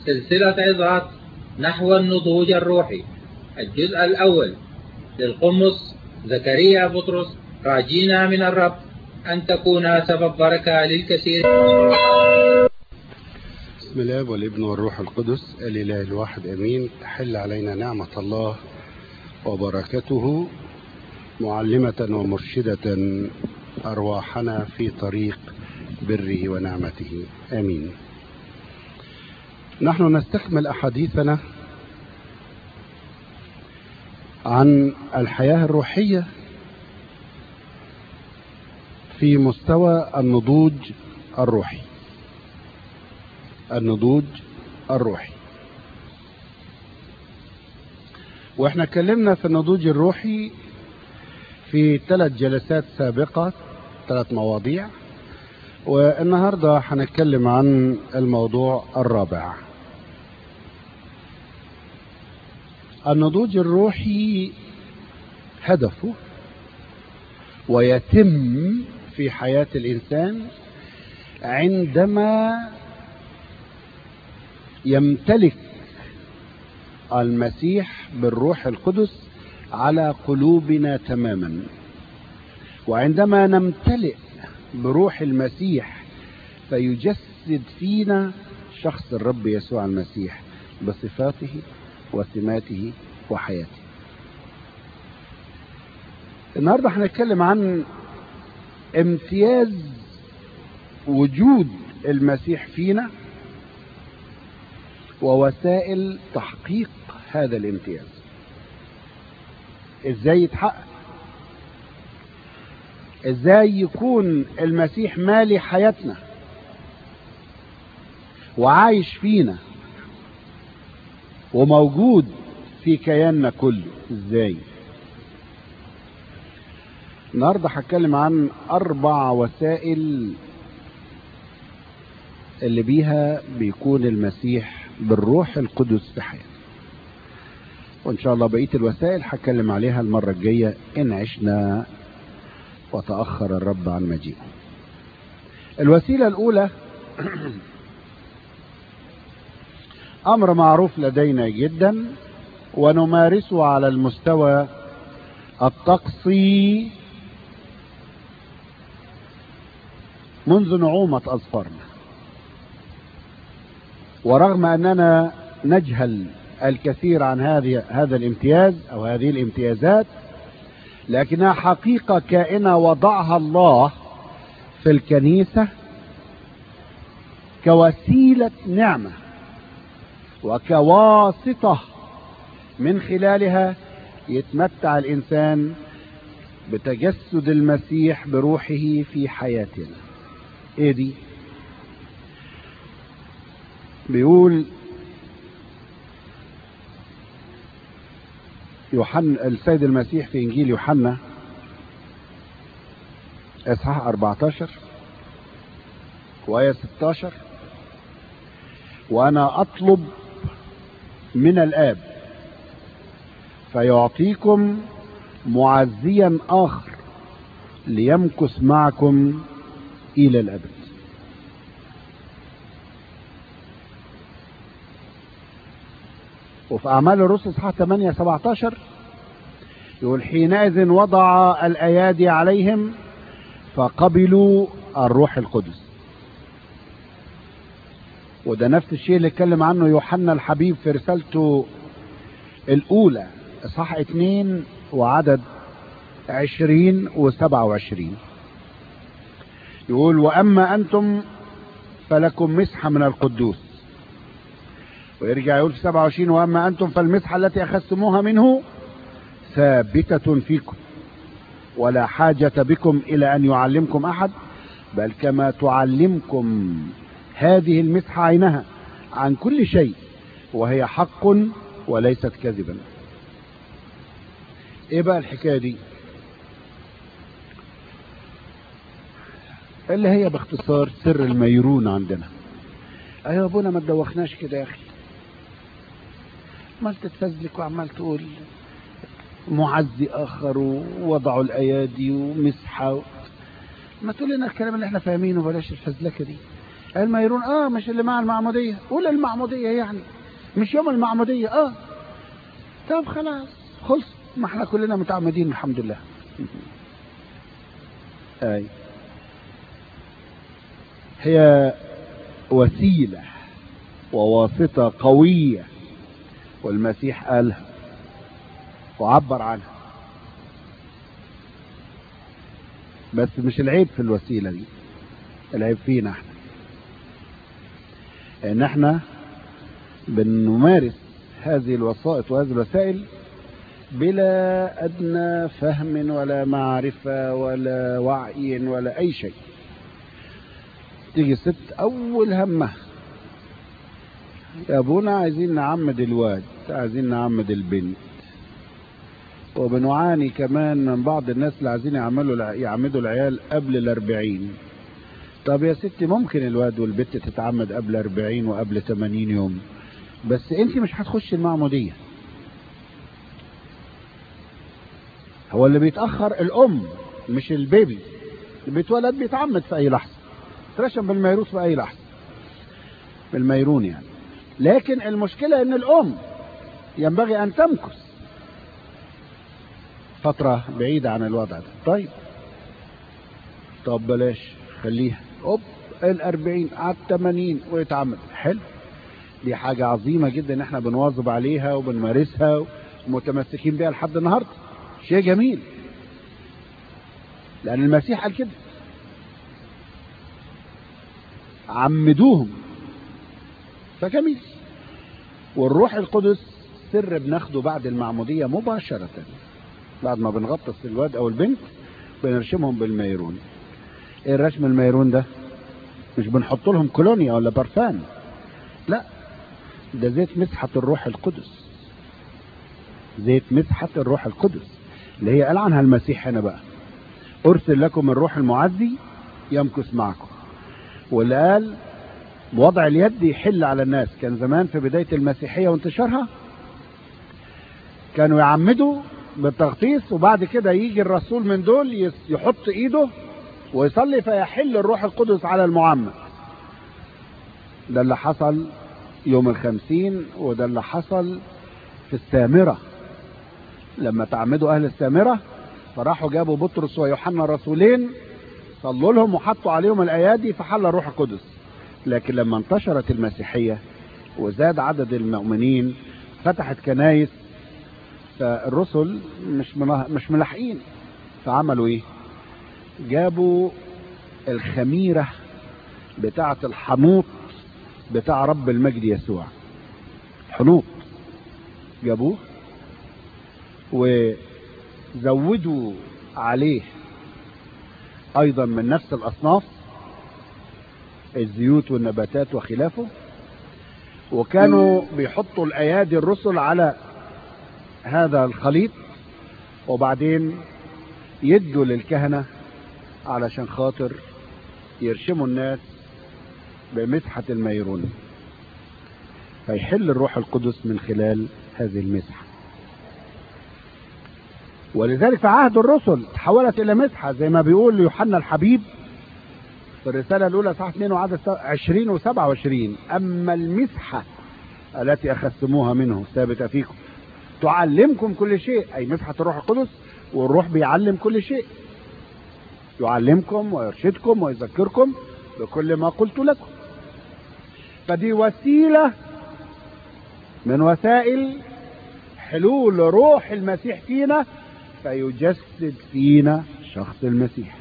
سلسلة عظات نحو النضوج الروحي الجزء الأول للقمص زكريا بطرس راجينا من الرب أن تكون سبب بركة للكثير بسم الله والابن والروح القدس الإله الواحد أمين تحل علينا نعمة الله وبركته معلمة ومرشدة أرواحنا في طريق بره ونعمته آمين نحن نستكمل أحاديثنا عن الحياة الروحية في مستوى النضوج الروحي النضوج الروحي واحنا اتكلمنا في النضوج الروحي في ثلاث جلسات سابقة ثلاث مواضيع والنهاردة هنتكلم عن الموضوع الرابع النضوج الروحي هدفه ويتم في حياة الإنسان عندما يمتلك المسيح بالروح القدس على قلوبنا تماما وعندما نمتلئ بروح المسيح فيجسد فينا شخص الرب يسوع المسيح بصفاته وسماته وحياته النهارده هنتكلم عن امتياز وجود المسيح فينا ووسائل تحقيق هذا الامتياز ازاي يتحقق ازاي يكون المسيح مالي حياتنا وعايش فينا وموجود في كياننا كله ازاي النهارده هتكلم عن اربع وسائل اللي بيها بيكون المسيح بالروح القدس في حياتنا وان شاء الله بقيه الوسائل هتكلم عليها المره الجايه ان عشنا وتاخر الرب عن مجيئه الوسيله الاولى امر معروف لدينا جدا ونمارسه على المستوى الطقسي منذ نعومه اظفارنا ورغم اننا نجهل الكثير عن هذه هذا الامتياز او هذه الامتيازات لكنها حقيقه كائنه وضعها الله في الكنيسه كوسيله نعمه وكواسطه من خلالها يتمتع الانسان بتجسد المسيح بروحه في حياتنا ايه دي بيقول يوحنا السيد المسيح في انجيل يوحنا اصحاح 14 وايه 16 وانا اطلب من الاب فيعطيكم معزيا اخر ليمكث معكم الى الابد وفي أعمال الرسل اصحاح 8 17 يقول حينئذ وضع الأيادي عليهم فقبلوا الروح القدس وده نفس الشيء اللي اتكلم عنه يوحنا الحبيب في رسالته الأولى إصحاح 2 وعدد 20 و27 يقول وأما أنتم فلكم مسحة من القدوس ويرجع يقول في 27 واما انتم فالمسحه التي اخذتموها منه ثابته فيكم ولا حاجه بكم الى ان يعلمكم احد بل كما تعلمكم هذه المسحه عينها عن كل شيء وهي حق وليست كذبا ايه بقى الحكايه دي اللي هي باختصار سر الميرون عندنا ايوه ابونا ما تدوخناش كده يا اخي عمال تتفزلك وعمال تقول معزي اخر ووضعوا الايادي ومسحه و... ما تقول لنا الكلام اللي احنا فاهمينه بلاش الفزلكه دي الميرون اه مش اللي مع المعمودية قول المعمودية يعني مش يوم المعمودية اه طب خلاص خلص ما احنا كلنا متعمدين الحمد لله اي هي وسيلة وواسطة قوية والمسيح قالها وعبر عنها بس مش العيب في الوسيلة دي العيب فينا احنا ان احنا بنمارس هذه الوسائط وهذه الوسائل بلا ادنى فهم ولا معرفة ولا وعي ولا اي شيء تيجي ست اول همها يا ابونا عايزين نعمد الواد عايزين نعمد البنت وبنعاني كمان من بعض الناس اللي عايزين يعملوا يعمدوا العيال قبل الأربعين طب يا ستي ممكن الواد والبنت تتعمد قبل أربعين وقبل 80 يوم بس انت مش هتخش المعمودية هو اللي بيتأخر الأم مش البيبي اللي بيتولد بيتعمد في أي لحظة ترشم بالميروث في أي لحظة بالميرون يعني لكن المشكلة ان الأم ينبغي أن تمكث فترة بعيدة عن الوضع ده طيب طب بلاش خليها اوب الاربعين على التمانين ويتعمد حلو دي حاجة عظيمة جدا ان احنا بنواظب عليها وبنمارسها ومتمسكين بيها لحد النهاردة شيء جميل لان المسيح قال كده عمدوهم فجميل والروح القدس سر بناخده بعد المعمودية مباشرة بعد ما بنغطس الواد او البنت بنرشمهم بالميرون ايه الرشم الميرون ده مش بنحط لهم كولونيا ولا برفان لا ده زيت مسحة الروح القدس زيت مسحة الروح القدس اللي هي قال عنها المسيح هنا بقى ارسل لكم الروح المعزي يمكث معكم واللي قال وضع اليد يحل على الناس كان زمان في بداية المسيحية وانتشارها كانوا يعمدوا بالتغطيس وبعد كده يجي الرسول من دول يحط ايده ويصلي فيحل الروح القدس على المعمد ده اللي حصل يوم الخمسين وده اللي حصل في السامرة لما تعمدوا اهل السامرة فراحوا جابوا بطرس ويوحنا الرسولين صلوا لهم وحطوا عليهم الايادي فحل الروح القدس لكن لما انتشرت المسيحية وزاد عدد المؤمنين فتحت كنايس فالرسل مش مش ملاحقين فعملوا ايه جابوا الخميرة بتاعة الحنوط بتاع رب المجد يسوع حنوط جابوه وزودوا عليه ايضا من نفس الاصناف الزيوت والنباتات وخلافه وكانوا بيحطوا الايادي الرسل على هذا الخليط وبعدين يدوا للكهنة علشان خاطر يرشموا الناس بمسحة الميرون فيحل الروح القدس من خلال هذه المسحة ولذلك في عهد الرسل تحولت إلى مسحة زي ما بيقول يوحنا الحبيب في الرسالة الأولى صح 2 وعدد 20 و 27 أما المسحة التي أخذتموها منه ثابتة فيكم تعلمكم كل شيء أي مسحة الروح القدس والروح بيعلم كل شيء يعلمكم ويرشدكم ويذكركم بكل ما قلت لكم فدي وسيلة من وسائل حلول روح المسيح فينا فيجسد فينا شخص المسيح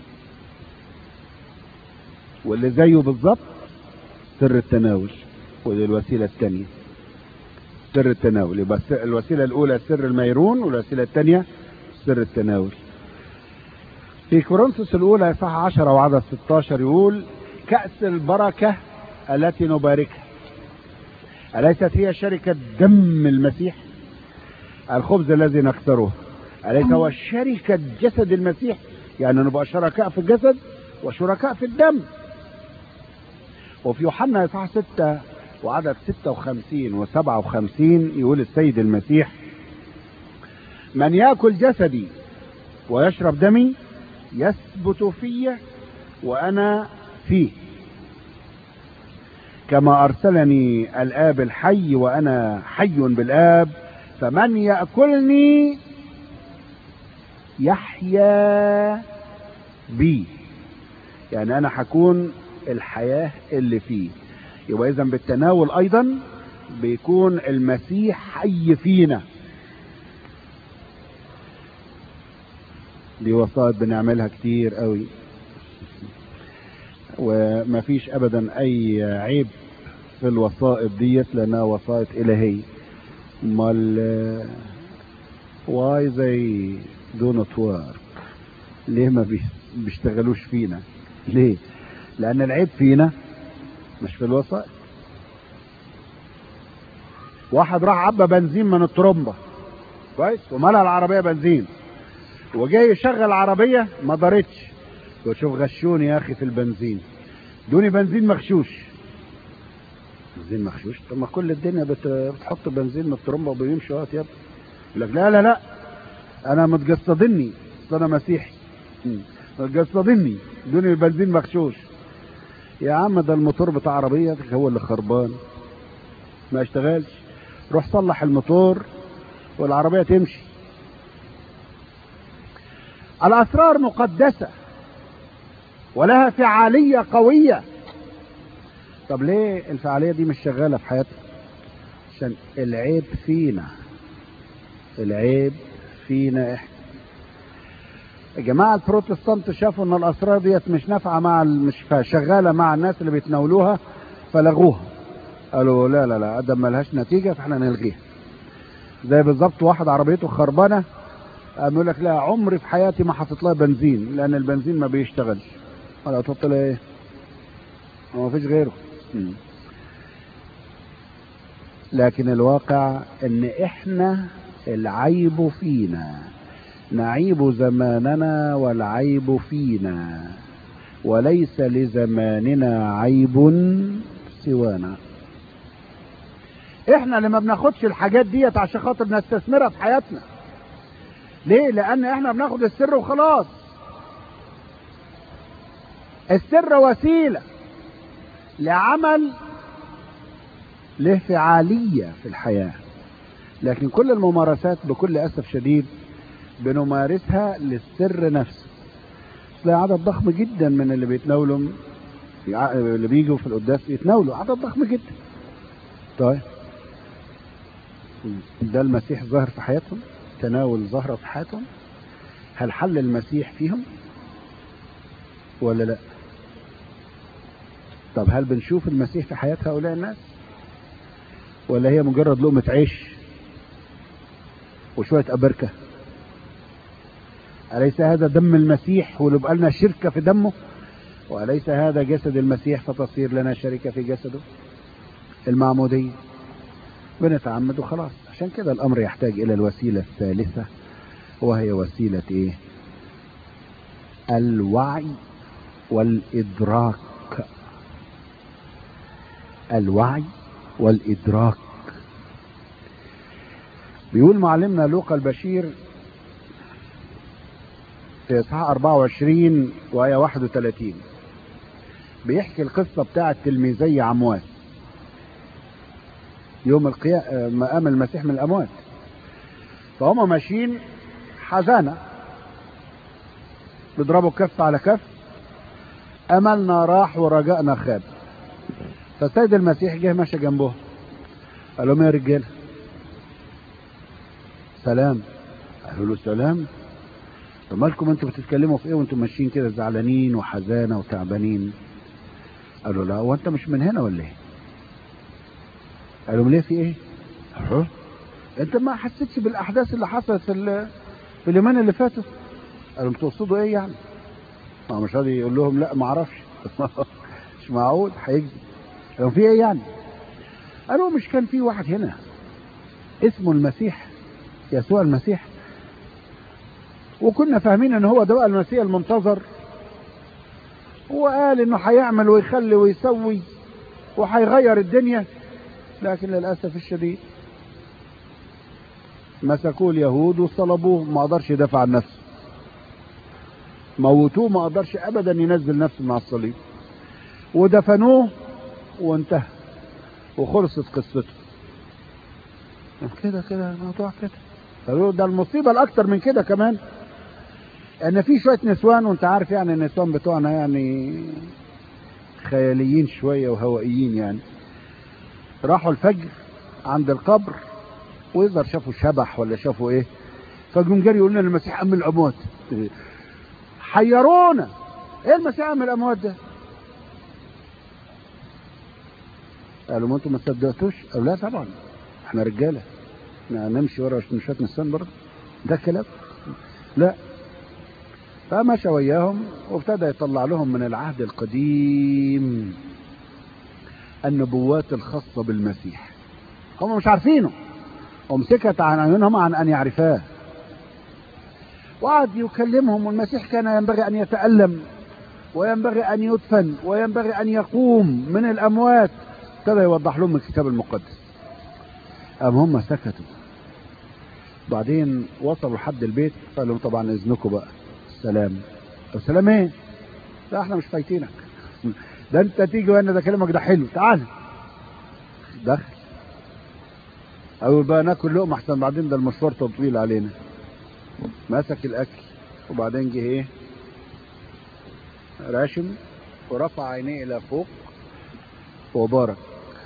واللي زيه بالظبط سر التناول ودي الوسيلة الثانية سر التناول يبقى الوسيلة الأولى سر الميرون والوسيلة الثانية سر التناول في كورنثوس الأولى صح 10 وعدد 16 يقول كأس البركة التي نباركها أليست هي شركة دم المسيح الخبز الذي نكسره أليس هو شركة جسد المسيح يعني نبقى شركاء في الجسد وشركاء في الدم وفي يوحنا إصحاح 6 وعدد 56 و57 يقول السيد المسيح من يأكل جسدي ويشرب دمي يثبت في وأنا فيه كما أرسلني الآب الحي وأنا حي بالآب فمن يأكلني يحيا بي يعني أنا هكون الحياة اللي فيه يبقى إذا بالتناول أيضا بيكون المسيح حي فينا دي وسائط بنعملها كتير قوي وما فيش ابدا اي عيب في الوسائط ديت لانها وسائط الهيه امال واي زي دونت ورك ليه ما بيشتغلوش فينا ليه لان العيب فينا مش في الوسائط واحد راح عبى بنزين من الترمبه كويس وملى العربيه بنزين وجاي يشغل العربيه ما دارتش وشوف غشوني يا اخي في البنزين دوني بنزين مغشوش بنزين مغشوش طب ما كل الدنيا بت... بتحط بنزين من الترمبه وبيمشي وقت يا يقول لك لا لا لا انا متجسدني اصل انا مسيحي متجسدني دوني بنزين مغشوش يا عم ده الموتور بتاع عربيتك هو اللي خربان ما اشتغلش روح صلح الموتور والعربيه تمشي الاسرار مقدسه ولها فعالية قوية طب ليه الفعالية دي مش شغالة في حياتنا عشان العيب فينا العيب فينا احنا الجماعة البروتستانت شافوا ان الاسرار ديت مش نافعة مع مش شغالة مع الناس اللي بيتناولوها فلغوها قالوا لا لا لا ادم ملهاش نتيجة فاحنا نلغيها زي بالظبط واحد عربيته خربانة قام يقول لك لا عمري في حياتي ما حطيت لها بنزين لان البنزين ما بيشتغلش ولا تحط لها ايه ما فيش غيره م. لكن الواقع ان احنا العيب فينا نعيب زماننا والعيب فينا وليس لزماننا عيب سوانا احنا اللي ما بناخدش الحاجات ديت عشان خاطر نستثمرها في حياتنا ليه لان احنا بناخد السر وخلاص السر وسيلة لعمل له فعالية في الحياة لكن كل الممارسات بكل أسف شديد بنمارسها للسر نفسه تلاقي عدد ضخم جدا من اللي بيتناولوا اللي بيجوا في القداس يتناولوا عدد ضخم جدا طيب ده المسيح ظاهر في حياتهم تناول ظاهرة في حياتهم هل حل المسيح فيهم ولا لا طب هل بنشوف المسيح في حياة هؤلاء الناس ولا هي مجرد لقمة عيش وشوية أبركة أليس هذا دم المسيح ولو لنا شركة في دمه وأليس هذا جسد المسيح فتصير لنا شركة في جسده المعمودية بنتعمد وخلاص عشان كده الأمر يحتاج إلى الوسيلة الثالثة وهي وسيلة إيه الوعي والإدراك الوعي والإدراك بيقول معلمنا لوقا البشير في إصحاح 24 وآية 31 بيحكي القصة بتاعة تلميذي عمواس يوم القيامة مقام المسيح من الأموات فهم ماشيين حزانة بيضربوا كف على كف أملنا راح ورجائنا خاب فالسيد المسيح جه ماشي جنبهم قال لهم يا رجاله سلام قالوا له سلام طب مالكم انتوا بتتكلموا في ايه وانتوا ماشيين كده زعلانين وحزانه وتعبانين قالوا لا هو انت مش من هنا ولا ايه قالوا ليه في ايه اه انت ما حسيتش بالاحداث اللي حصلت في في اليومين اللي فاتوا قالوا تقصدوا ايه يعني ما مش راضي يقول لهم لا ما اعرفش مش معقول هيكذب قالوا في ايه يعني قالوا مش كان في واحد هنا اسمه المسيح يسوع المسيح وكنا فاهمين ان هو ده بقى المسيح المنتظر وقال انه هيعمل ويخلي ويسوي وهيغير الدنيا لكن للاسف الشديد مسكوه اليهود وصلبوه ما قدرش يدافع عن نفسه موتوه ما قدرش ابدا ينزل نفسه مع الصليب ودفنوه وانتهى وخلصت قصته كده كده الموضوع كده فبيقولوا ده المصيبة الأكتر من كده كمان ان في شويه نسوان وانت عارف يعني النسوان بتوعنا يعني خياليين شويه وهوائيين يعني راحوا الفجر عند القبر ويظهر شافوا شبح ولا شافوا ايه فجم جري يقول لنا المسيح ام الاموات حيرونا ايه المسيح ام الاموات ده قالوا ما انتم ما صدقتوش قالوا لا طبعا احنا رجاله احنا نمشي ورا شويه نسوان برضه ده كلام لا فمشى وياهم وابتدى يطلع لهم من العهد القديم النبوات الخاصة بالمسيح هم مش عارفينه هم سكت عن عيونهم عن أن يعرفاه وقعد يكلمهم والمسيح كان ينبغي أن يتألم وينبغي أن يدفن وينبغي أن يقوم من الأموات ابتدى يوضح لهم الكتاب المقدس أم هم سكتوا بعدين وصلوا لحد البيت قال لهم طبعا إذنكم بقى السلام السلام ايه لا احنا مش فايتينك ده انت تيجي وانا ده كلامك ده حلو تعال دخل اول بقى ناكل لقمه احسن بعدين ده المشوار طويل علينا مسك الاكل وبعدين جه ايه راشم ورفع عينيه الى فوق وبارك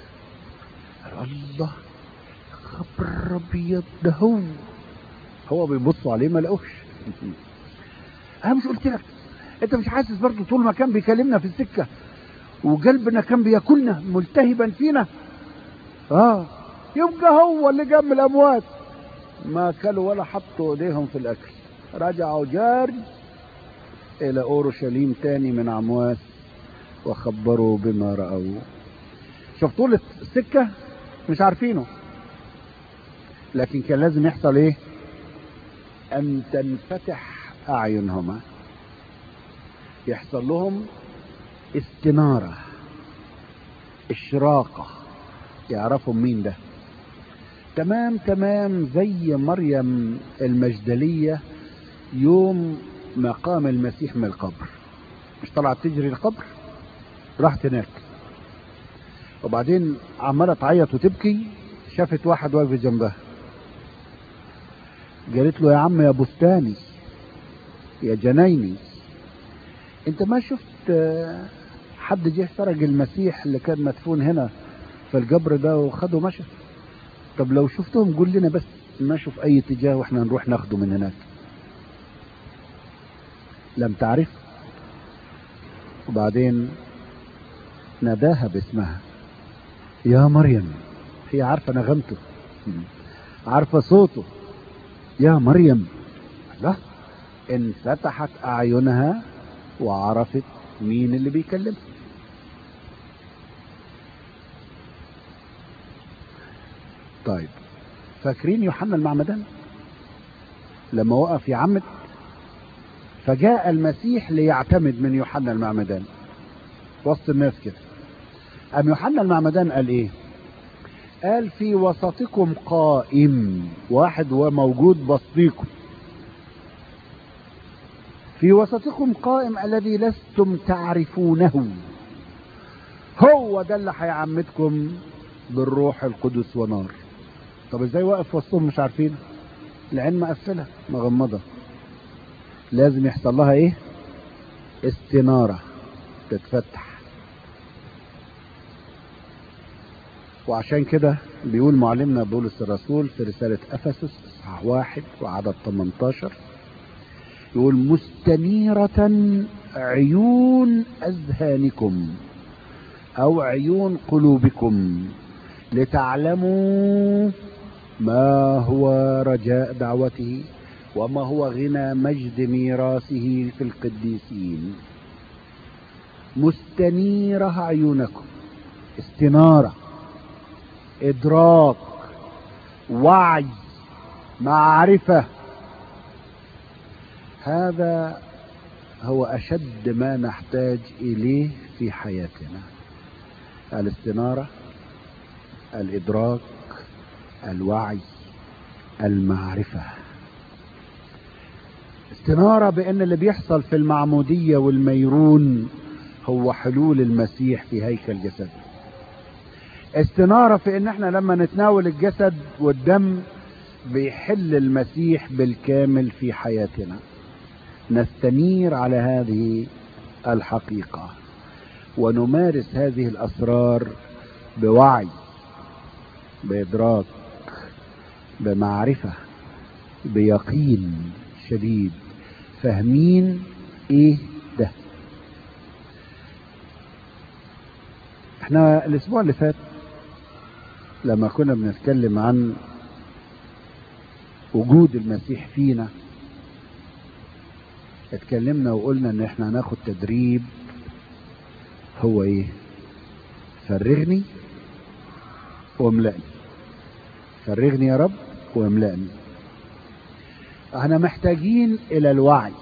الله خبر ابيض ده هو هو بيبصوا عليه ما لقوش انا مش قلت لك انت مش حاسس برضه طول ما كان بيكلمنا في السكه وقلبنا كان بياكلنا ملتهبا فينا اه يبقى هو اللي جاب الاموات ما كلوا ولا حطوا ايديهم في الاكل رجعوا جاري الى اورشليم تاني من عمواس وخبروا بما راوا شوف طول السكه مش عارفينه لكن كان لازم يحصل ايه ان تنفتح أعينهما يحصل لهم استنارة إشراقة يعرفوا مين ده تمام تمام زي مريم المجدلية يوم ما قام المسيح من القبر مش طلعت تجري القبر راحت هناك وبعدين عمالة تعيط وتبكي شافت واحد واقف جنبها قالت له يا عم يا بستاني يا جنايني انت ما شفت حد جه سرق المسيح اللي كان مدفون هنا في القبر ده وخده مشى طب لو شفتهم قول لنا بس مشوا في اي اتجاه واحنا نروح ناخده من هناك لم تعرف وبعدين ناداها باسمها يا مريم هي عارفة نغمته عارفة صوته يا مريم لا انفتحت اعينها وعرفت مين اللي بيكلمها طيب فاكرين يوحنا المعمدان لما وقف يعمد فجاء المسيح ليعتمد من يوحنا المعمدان وسط الناس كده أم يوحنا المعمدان قال ايه قال في وسطكم قائم واحد وموجود بسطيكم في وسطكم قائم الذي لستم تعرفونه هو ده اللي هيعمدكم بالروح القدس ونار طب ازاي واقف وسطهم مش عارفين العين مقفله مغمضه لازم يحصل لها ايه استناره تتفتح وعشان كده بيقول معلمنا بولس الرسول في رسالة أفسس إصحاح واحد وعدد 18 يقول مستنيرة عيون أذهانكم أو عيون قلوبكم لتعلموا ما هو رجاء دعوته وما هو غنى مجد ميراثه في القديسين مستنيرة عيونكم استنارة إدراك وعي معرفة هذا هو أشد ما نحتاج إليه في حياتنا الاستنارة الإدراك الوعي المعرفة استنارة بأن اللي بيحصل في المعمودية والميرون هو حلول المسيح في هيكل جسده استنارة في ان احنا لما نتناول الجسد والدم بيحل المسيح بالكامل في حياتنا نستنير على هذه الحقيقة ونمارس هذه الأسرار بوعي بإدراك بمعرفة بيقين شديد فاهمين ايه ده احنا الاسبوع اللي فات لما كنا بنتكلم عن وجود المسيح فينا اتكلمنا وقلنا ان احنا هناخد تدريب هو ايه فرغني واملأني فرغني يا رب واملأني احنا محتاجين الى الوعي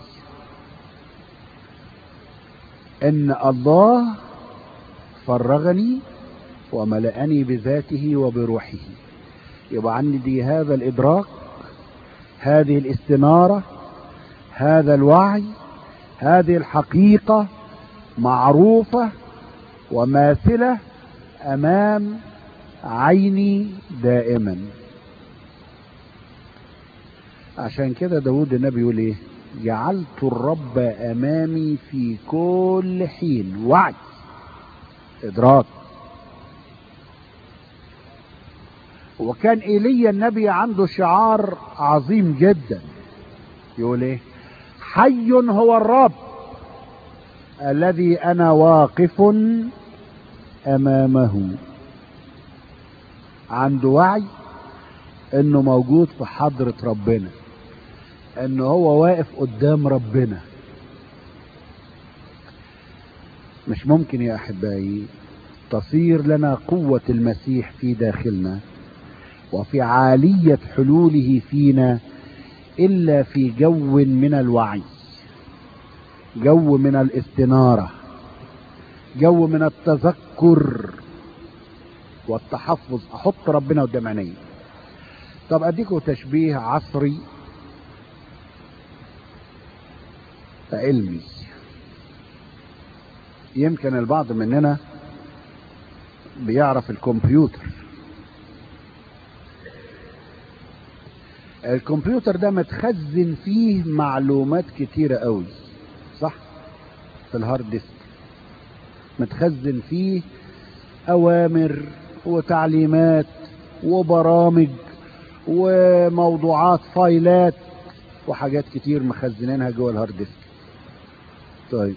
ان الله فرغني وملأني بذاته وبروحه يبقى عندي هذا الادراك هذه الاستنارة هذا الوعي هذه الحقيقة معروفة وماثلة امام عيني دائما عشان كده داود النبي يقول ايه جعلت الرب امامي في كل حين وعي ادراك وكان ايليا النبي عنده شعار عظيم جدا يقول ايه حي هو الرب الذي انا واقف امامه عنده وعي انه موجود في حضرة ربنا انه هو واقف قدام ربنا مش ممكن يا احبائي تصير لنا قوة المسيح في داخلنا وفي عالية حلوله فينا الا في جو من الوعي جو من الاستنارة جو من التذكر والتحفظ احط ربنا قدام عيني طب اديكم تشبيه عصري علمي يمكن البعض مننا بيعرف الكمبيوتر الكمبيوتر ده متخزن فيه معلومات كتيرة قوي صح في الهارد ديسك متخزن فيه اوامر وتعليمات وبرامج وموضوعات فايلات وحاجات كتير مخزنينها جوه الهارد ديسك طيب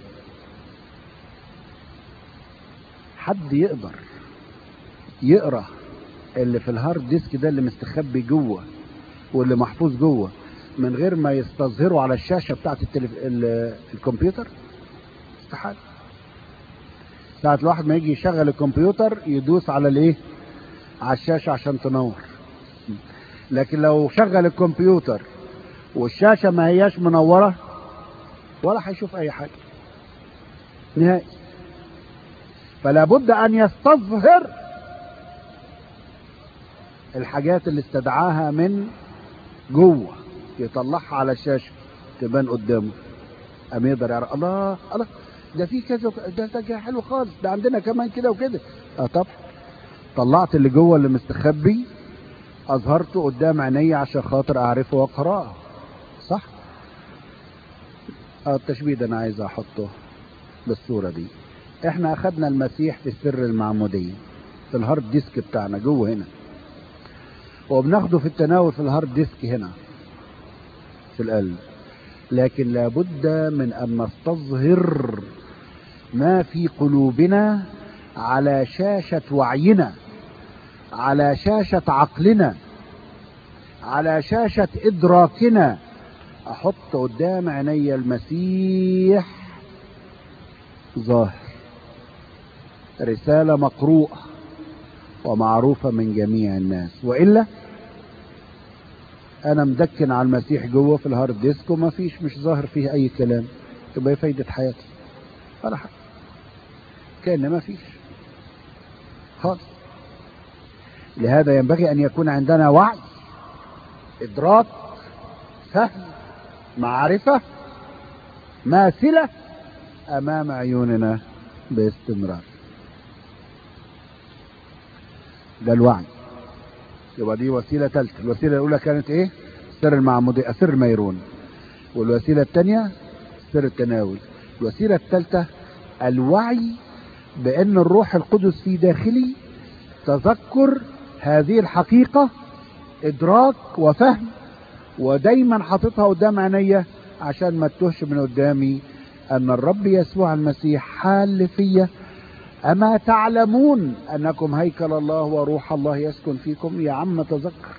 حد يقدر يقرا اللي في الهارد ديسك ده اللي مستخبي جوه واللي محفوظ جوه من غير ما يستظهره على الشاشه بتاعت التلف... ال... الكمبيوتر استحاله ساعة الواحد ما يجي يشغل الكمبيوتر يدوس على الايه على الشاشة عشان تنور لكن لو شغل الكمبيوتر والشاشة ما هياش منورة ولا هيشوف اي حاجة نهائي فلا بد ان يستظهر الحاجات اللي استدعاها من جوه يطلعها على الشاشة تبان قدامه أم يقدر يعرف الله الله ده في كذا وك- ده ده حلو خالص ده عندنا كمان كده وكده اه طب طلعت اللي جوه اللي مستخبي اظهرته قدام عيني عشان خاطر اعرفه واقراه صح اه التشبيه ده انا عايز احطه بالصوره دي احنا اخدنا المسيح في سر المعموديه في الهارد ديسك بتاعنا جوه هنا وبناخده في التناول في الهارد ديسك هنا في القلب لكن لابد من ان نستظهر ما في قلوبنا على شاشة وعينا على شاشة عقلنا على شاشة إدراكنا أحط قدام عيني المسيح ظاهر رسالة مقروءة ومعروفة من جميع الناس وإلا أنا مدكن على المسيح جوه في الهارد ديسك وما فيش مش ظاهر فيه أي كلام يبقى إيه فايدة حياتي ولا حاجة كأن ما فيش خالص لهذا ينبغي أن يكون عندنا وعي إدراك فهم معرفة ماثلة أمام عيوننا باستمرار ده الوعي يبقى دي وسيلة ثالثة الوسيلة الأولى كانت إيه؟ سر المعمودية سر الميرون والوسيلة الثانية سر التناول الوسيلة الثالثة الوعي بأن الروح القدس في داخلي تذكر هذه الحقيقة إدراك وفهم ودايما حاططها قدام عينيا عشان ما تتوهش من قدامي أن الرب يسوع المسيح حال فيا أما تعلمون أنكم هيكل الله وروح الله يسكن فيكم يا عم تذكر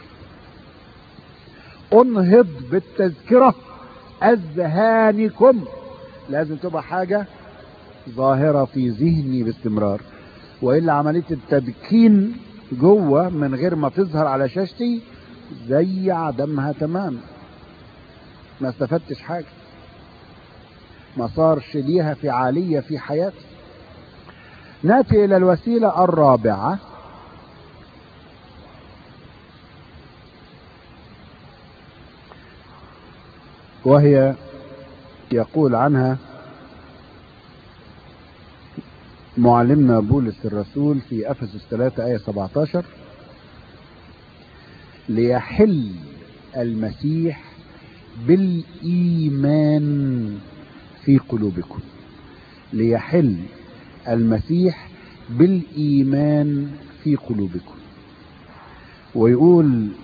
انهض بالتذكرة أذهانكم لازم تبقى حاجة ظاهرة في ذهني باستمرار وإلا عملية التدكين جوه من غير ما تظهر على شاشتي زي عدمها تمام ما استفدتش حاجة ما صارش ليها فعالية في حياتي ناتي الى الوسيلة الرابعة وهي يقول عنها معلمنا بولس الرسول في افسس 3 ايه 17 ليحل المسيح بالايمان في قلوبكم ليحل المسيح بالايمان في قلوبكم ويقول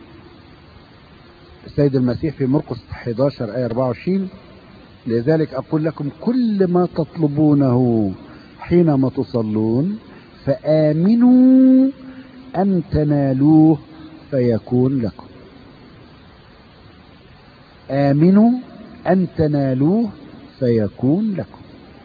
السيد المسيح في مرقس 11 آية 24 لذلك أقول لكم كل ما تطلبونه حينما تصلون فآمنوا أن تنالوه فيكون لكم آمنوا أن تنالوه فيكون لكم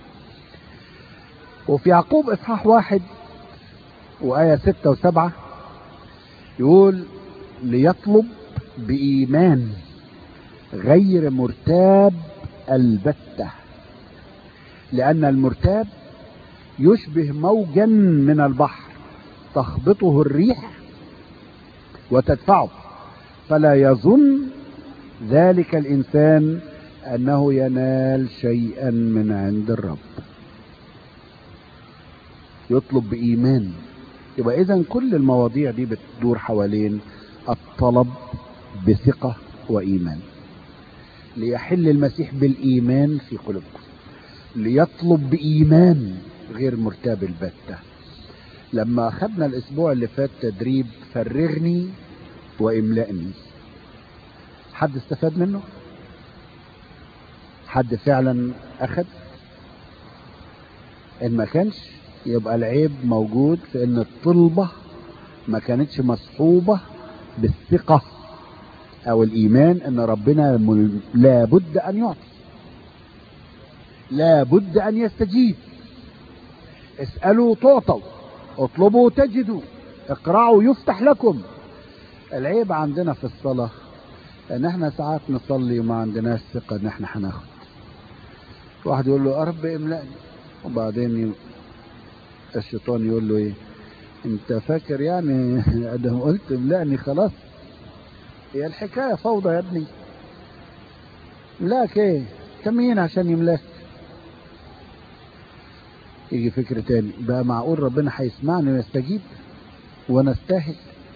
وفي يعقوب إصحاح واحد وآية ستة وسبعة يقول ليطلب بإيمان غير مرتاب البتة لأن المرتاب يشبه موجا من البحر تخبطه الريح وتدفعه فلا يظن ذلك الإنسان أنه ينال شيئا من عند الرب يطلب بإيمان يبقى إذا كل المواضيع دي بتدور حوالين الطلب بثقة وإيمان ليحل المسيح بالإيمان في قلوبكم ليطلب بإيمان غير مرتاب البتة لما أخذنا الأسبوع اللي فات تدريب فرغني وإملأني حد استفاد منه حد فعلا أخذ إن ما كانش يبقى العيب موجود في إن الطلبة ما كانتش مصحوبة بالثقة او الايمان ان ربنا مل- لابد ان يعطي لابد ان يستجيب اسألوا تعطوا اطلبوا تجدوا اقرعوا يفتح لكم العيب عندنا في الصلاة ان احنا ساعات نصلي وما عندناش ثقة ان احنا هناخد واحد يقول له يا رب املأني وبعدين ي- الشيطان يقول له ايه انت فاكر يعني ادم قلت املأني خلاص هي الحكاية فوضى يا ابني ملاك ايه كم مين عشان يملاك يجي فكر تاني بقى معقول ربنا هيسمعني ويستجيب وانا استاهل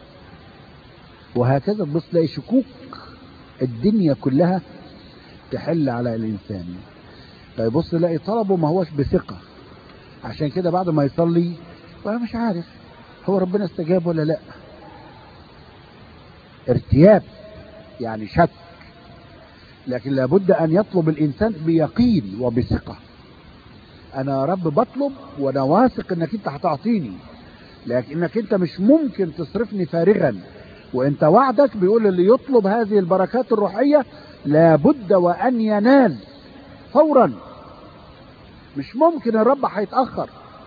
وهكذا تبص تلاقي شكوك الدنيا كلها تحل على الانسان فيبص تلاقي طلبه ما هوش بثقة عشان كده بعد ما يصلي وانا مش عارف هو ربنا استجاب ولا لا ارتياب يعني شك لكن لابد ان يطلب الانسان بيقين وبثقة انا يا رب بطلب وانا واثق انك انت هتعطيني لكنك انت مش ممكن تصرفني فارغا وانت وعدك بيقول اللي يطلب هذه البركات الروحية لابد وان ينال فورا مش ممكن الرب هيتأخر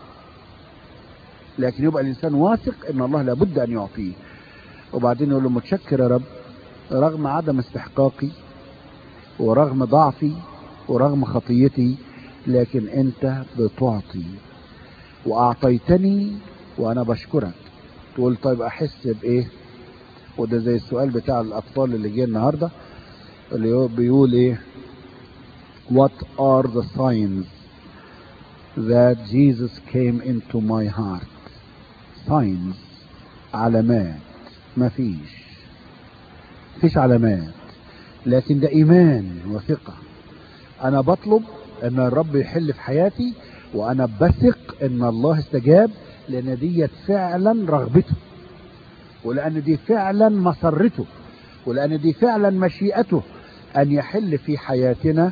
لكن يبقى الانسان واثق ان الله لابد ان يعطيه وبعدين يقول له متشكر يا رب رغم عدم استحقاقي ورغم ضعفي ورغم خطيتي لكن انت بتعطي واعطيتني وانا بشكرك تقول طيب احس بايه وده زي السؤال بتاع الاطفال اللي جه النهارده اللي هو بيقول ايه what are the signs that Jesus came into my heart signs علامات مفيش مفيش علامات لكن ده ايمان وثقة انا بطلب ان الرب يحل في حياتي وانا بثق ان الله استجاب لان ديت فعلا رغبته ولان دي فعلا مسرته ولان دي فعلا مشيئته ان يحل في حياتنا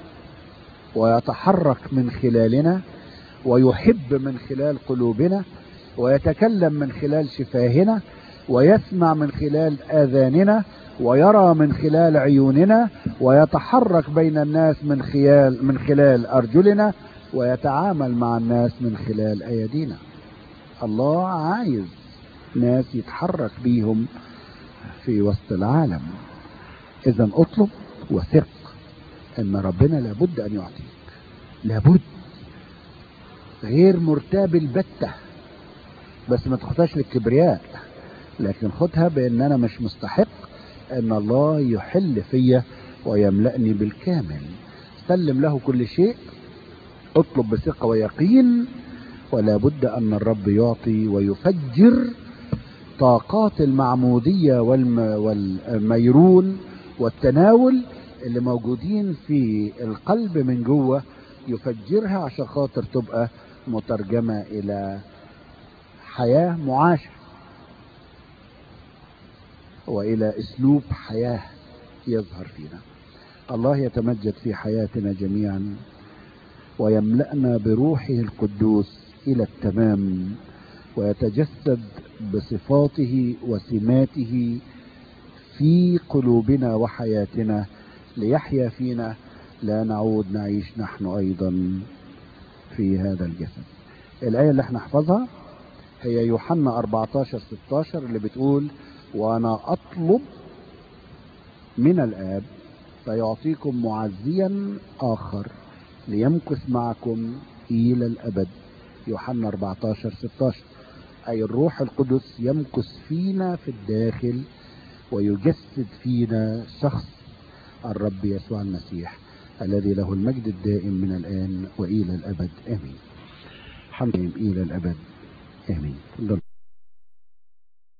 ويتحرك من خلالنا ويحب من خلال قلوبنا ويتكلم من خلال شفاهنا ويسمع من خلال اذاننا ويرى من خلال عيوننا ويتحرك بين الناس من خلال من خلال ارجلنا ويتعامل مع الناس من خلال ايدينا الله عايز ناس يتحرك بيهم في وسط العالم اذا اطلب وثق ان ربنا لابد ان يعطيك لابد غير مرتاب البتة بس ما تاخدهاش للكبرياء لكن خدها بان انا مش مستحق ان الله يحل فيا ويملأني بالكامل سلم له كل شيء اطلب بثقة ويقين ولا بد ان الرب يعطي ويفجر طاقات المعمودية والم والميرون والتناول اللي موجودين في القلب من جوه يفجرها عشان خاطر تبقى مترجمة الى حياة معاشة والى اسلوب حياة يظهر فينا الله يتمجد في حياتنا جميعا ويملأنا بروحه القدوس الى التمام ويتجسد بصفاته وسماته في قلوبنا وحياتنا ليحيا فينا لا نعود نعيش نحن ايضا في هذا الجسد الايه اللي احنا نحفظها هي يوحنا 14 16 اللي بتقول وانا اطلب من الاب فيعطيكم معزيا اخر ليمكث معكم الى الابد يوحنا 14 16 اي الروح القدس يمكث فينا في الداخل ويجسد فينا شخص الرب يسوع المسيح الذي له المجد الدائم من الان والى الابد امين حمد الى الابد امين